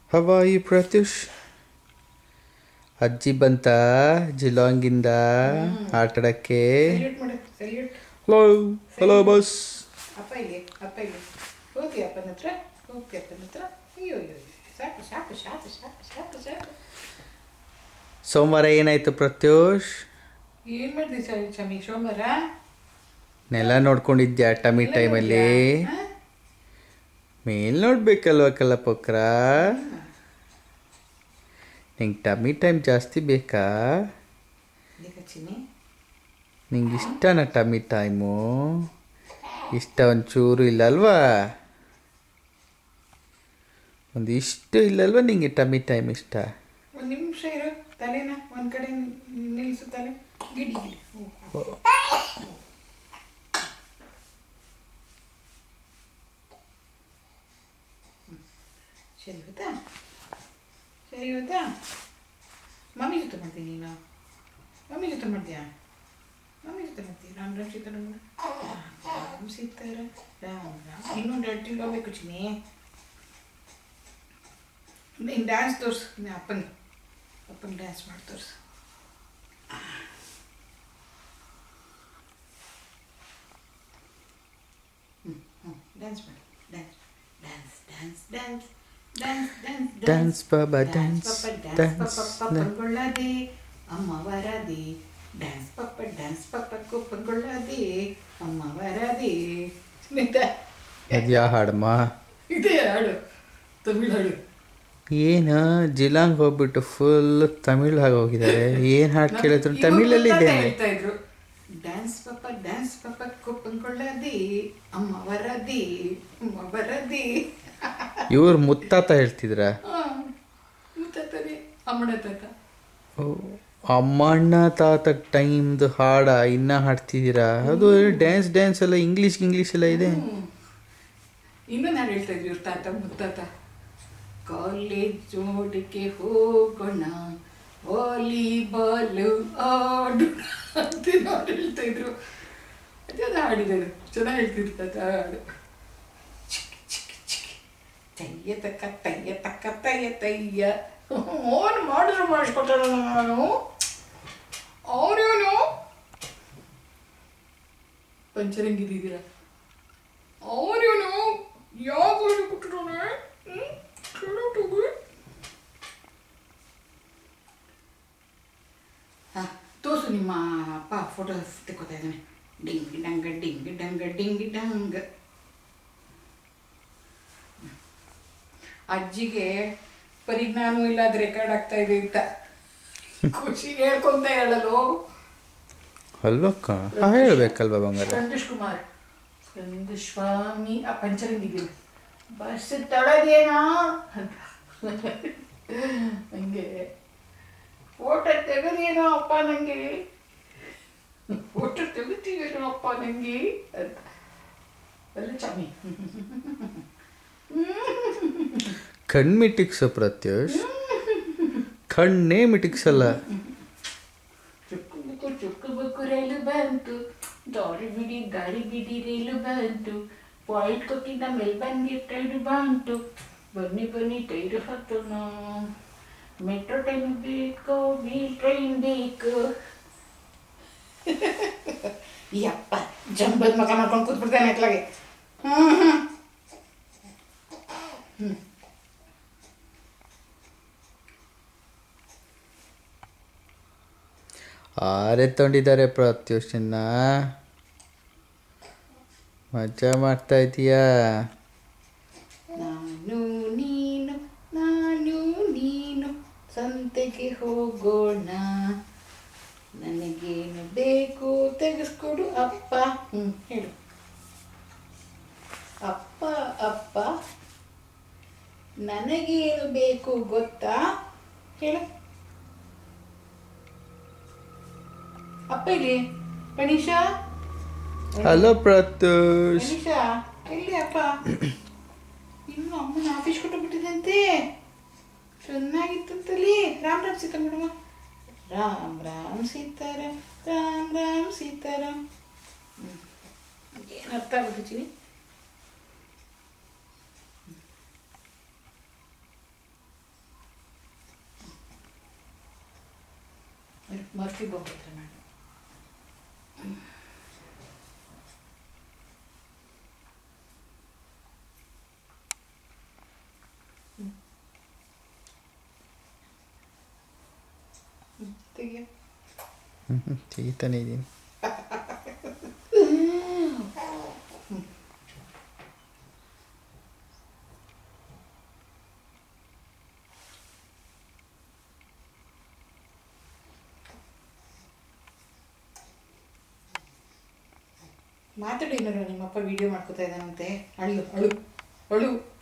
Hawaii Pratyush ಅಜ್ಜಿ ಬಂತ ಜಿಲಾಂಗಿಂದ ಆಟಾಡಕ್ಕೆ ಸಲ್ಯೂಟ್ ಮಾಡು ಸಲ್ಯೂಟ್ ಹಲೋ ಹಲೋ ಬಸ್ ಅಪ್ಪ ಇಲ್ಲಿ ಅಪ್ಪ ಇಲ್ಲಿ ಹೋಗಿ ಅಪ್ಪನ ಹತ್ರ ಹೋಗಿ ಅಪ್ಪನ ಹತ್ರ ಅಯ್ಯೋ ಅಯ್ಯೋ ಅಯ್ಯೋ. ಸಾಕು ಸಾಕು ಸಾಕು ಸಾಕು ಸಾಕು ಸಾಕು ಸೋಮವಾರ ಏನಾಯ್ತು ಪ್ರತ್ಯುಷ್ ಏನು ಮಾಡಿದ್ವಿ ಸರ್ ಚಮಿ ಸೋಮವಾರ ನೆಲ ನೋಡ್ಕೊಂಡಿದ್ಯಾ ಟಮಿ ಟೈಮಲ್ಲಿ ಹಾ? ಮೇಲ್ ನೋಡ್ಬೇಕಲ್ವ ಕಲ್ಲಪಕ್ರ ನಿಂಗೆ ಟಮಿ ಟೈಮ್ ಜಾಸ್ತಿ ಬೇಕಾ ಇದಕ್ಕೆ ಚಿನ್ನಿ ನಿಂಗೆ ಇಷ್ಟನಾ ಟಮಿ ಟೈಮು ಇಷ್ಟ ಒಂಚೂರು ಇಲ್ಲ ಅಲ್ವಾ ಒಂದು ಇಷ್ಟು ಇಲ್ಲಲ್ವಾ ನಿಂಗೆ ಟಮಿ ಟೈಮ್ ಇಷ್ಟ ಒಂದು ನಿಮಿಷ ಇರು ತಲೆನ ಒಂದು ಕಡೆ ನಿಲ್ಲಿಸು ತಲೆ ಗಿಡಿ ಗಿಡಿ ಹ್ಞೂ ಸರಿ ಗೊತ್ತಾ ಸರಿ ಗೊತ್ತಾ ಮಮ್ಮಿ ಜೊತೆ ಮಾಡ್ತೀನಿ ನೀನು ಮಮ್ಮಿ ಜೊತೆ ಮಾಡ್ತೀಯಾ ಮಮ್ಮಿ ಜೊತೆ ಮಾಡ್ತೀಯ ರಾಮ್ ರಾಮ್ ಸೀತಾರ ರಾಮ್ ಸೀತಾರ ರಾಮ್ ರಾಮ್ ಇನ್ನೊಂದು ಎರಡು ತಿಂಗಳು ಹೋಗ್ಬೇಕು ಚಿನ್ನಿ ನೀನು ಡ್ಯಾನ್ಸ್ ತೋರಿಸು ನೀನು ಅಪ್ಪನಿಗೆ ಅಪ್ಪನ ಡ್ಯಾನ್ಸ್ ಮಾಡಿ ತೋರಿಸು ಹ್ಞೂ ಹ್ಞೂ ಡ್ಯಾನ್ಸ್ ಮಾಡಿ dance dance dance dance dance Dance, Baba, dance, dance, ಪಪ್ಪಗೊಳ್ಳದೆ ಅಮ್ಮ ವರದೆ ಡ್ಯಾನ್ಸ್ ಪಪ್ಪ ಡ್ಯಾನ್ಸ್ ಪಪ್ಪ ಕುಪ್ಪಗೊಳ್ಳದೆ ಅಮ್ಮ ವರದೆ ಅದು ಯಾವ ಹಾಡಮ್ಮ ಇದೇ ಹಾಡು ತಮಿಳು ಹಾಡು ಏನು ಜಿಲಾಂಗ್ ಹೋಗ್ಬಿಟ್ಟು ಫುಲ್ ತಮಿಳ್ ಆಗಿ ಹೋಗಿದ್ದಾರೆ ಏನು ಹಾಡು ಕೇಳಿದ್ರು ತಮಿಳಲ್ಲಿ ಇದೆ ಹೇಳ್ತಾ ಇದ್ರು ಡ್ಯಾನ್ಸ್ ಪಪ್ಪ ಡ್ಯಾನ್ಸ್ ಪಪ್ಪ ಕುಪ್ಪಂಕೊಳ್ಳದಿ ಅಮ್ಮ ವರದಿ ಅಮ್ಮ ವರದಿ ಇವ್ರು ಮುತ್ತಾತ ಹೇಳ್ತಿದ್ರ ಮುತ್ತಾತದೆ ಅಮ್ಮನ ತಾತ ಅಮ್ಮಣ್ಣ ತಾತ ಟೈಮ್ದು ಹಾಡ ಇನ್ನ ಹಾಡ್ತಿದ್ದೀರಾ ಅದು ಡ್ಯಾನ್ಸ್ ಡ್ಯಾನ್ಸ್ ಎಲ್ಲ ಇಂಗ್ಲೀಷ್ ಇಂಗ್ಲೀಷ್ ಎಲ್ಲ ಇದೆ ಇನ್ನೊಂದು ಹಾಡು ಹೇಳ್ತಾ ಇದ್ರು ಇವ್ರ ತಾತ ಮುತ್ತಾತ ಕಾಲೇಜ್ ನೋಡಿಕೆ ಹೋಗೋಣ ವಾಲಿಬಾಲ್ ಆಡೋಣ ಅಂತ ಹಾಡು ಹೇಳ್ತಾ ಇದ್ರು ಅದೇ ಹಾಡಿದ್ದಾರೆ ಚೆನ್ನಾಗಿ ಹೇಳ್ತಿದ್ರು ತಾತ ಹಾಡು ಚಿಕ್ಕಿ ಚಿಕ್ಕಿ ಚಿಕ್ಕಿ ತಯ್ಯ ತಕ್ಕ ತಯ್ಯ ತಕ್ಕ ತಯ್ಯ ತಯ್ಯ ಅವನು ಮಾಡಿದ್ರು ಮಾಡಿಸ್ಕೊತಾರ ನಾನು ಅವನೇನು ಪಂಚರಂಗಿದ್ದೀರಾ ಅವನೇನು ಯಾವ ಗಾಡಿ ಕೊಟ್ಟಿರೋನೆ ತೋರ್ಸು ನಿಮ್ಮ ಅಪ್ಪ ಫೋಟೋ ತೆಕ್ಕೋತಾ ಇದ್ದಾನೆ ಡಿಂಗ್ ಡಂಗ ಡಿಂಗ್ ಡಂಗ ಡಿಂಗ್ ಡಂಗ್ ಅಜ್ಜಿಗೆ ಪರಿಜ್ಞಾನ ಇಲ್ಲ ಅದು ರೆಕಾರ್ಡ್ ಆಗ್ತಾ ಇದೆ ಅಂತ ಖುಷಿಗೆ ಹೇಳ್ಕೊಂತ ಹೇಳಲು ಅಲ್ವಕ್ಕ ಹಾಂ ಹೇಳ್ಬೇಕಲ್ವಾ ಬಂಗಾರ ಸಂತೋಷ್ ಕುಮಾರ್ ಸ್ಕಂದ ಸ್ವಾಮಿ ಆ ಪಂಚರಂಗಿದ್ದೀವಿ ಬಸ್ ತಳದೇನಾ ಅಂತ ಹಂಗೆ ಫೋಟೋ ತೆಗೆದೇನೋ ಅಪ್ಪ ನಂಗೆ ಫೋಟೋ ತೆಗಿತೀವೇನೋ ಅಪ್ಪ ನಂಗೆ ಅಂತ ಅಲ್ಲ ಚಾಮಿ ಕಣ್ ಮಿಟಿಕ್ಸು ಪ್ರತ್ಯೂಷ್ ಕಣ್ಣೇ ಮಿಟಿಕ್ಸಲ್ಲ ಚುಕ್ಕು ಬುಕ್ಕು ಚುಕ್ಕು ಬುಕ್ಕು ರೈಲು ಬಂತು ದಾರಿ ಬಿಡಿ ದಾರಿ ಬಿಡಿ ರೈಲು ಬಂತು ಪಾಯಿಂಟ್ ಕೊಟ್ಟಿದ್ದ ಮೆಲ್ಬರ್ನ್ಗೆ ಟೈರು ಬಂತು ಬನ್ನಿ ಬನ್ನಿ ಟೈರು ಹತ್ತೋಣ ಮೆಟ್ರೋ ಟ್ರೈನ್ ಬೇಕು ವೀಲ್ ಟ್ರೈನ್ ಬೇಕು ಯಪ್ಪ ಜಂಬದ ಮಗ ಮಾಡ್ಕೊಂಡು ಕೂತ್ಬಿಡ್ತಾನೆ ಅತ್ಲಾಗೆ ಹ್ಞೂ ಹ್ಞೂ ಆರೆ ತೊಗೊಂಡಿದ್ದಾರೆ ಪ್ರತ್ಯೂಷನ್ನ ಮಜಾ ಮಾಡ್ತಾ ಇದೀಯಾ ನಾನು ನೀನು ನಾನು ನೀನು ಸಂತೆಗೆ ಹೋಗೋಣ ನನಗೇನು ಬೇಕು ತೆಗೆಸ್ಕೊಡು ಅಪ್ಪ ಹ್ಞೂ ಹೇಳು ಅಪ್ಪ ಅಪ್ಪ ನನಗೇನು ಬೇಕು ಗೊತ್ತಾ ಹೇಳು ಅಪ್ಪ ಇಲ್ಲಿ ಗಣೇಶ ಹಲೋ ಪ್ರತ್ಯೂಷ್ ಗಣೇಶ ಎಲ್ಲಿ ಅಪ್ಪ ಇನ್ನು ಅಮ್ಮನ ಆಫೀಸ್ ಕೊಟ್ಟು ಬಿಟ್ಟಿದಂತೆ ಚೆನ್ನಾಗಿತ್ತಂತಲ್ಲಿ ರಾಮ್ ರಾಮ್ ಸೀತಾ ಮೇಡಮ ರಾಮ್ ರಾಮ್ ಸೀತಾರಾಮ್ ರಾಮ್ ರಾಮ್ ಸೀತಾರಾಮ್ ಏನು ಅರ್ಥ ಆಗುತ್ತೆ ಚಿನಿ ಮರ್ತಿ ಹೋಗ್ಬಿಟ್ರೆ ನಾನು ತೆಗಿಯ ಹ್ಞೂ ಹ್ಞೂ ತೆಗಿತಾನೆ ಇದ್ದೀನಿ ಮಾತಾಡಿ ಏನಾರು ನಿಮ್ಮಪ್ಪ ವಿಡಿಯೋ ಮಾಡ್ಕೋತಾ ಇದ್ದಾನಂತೆ ಅಳು ಅಳು ಅಳು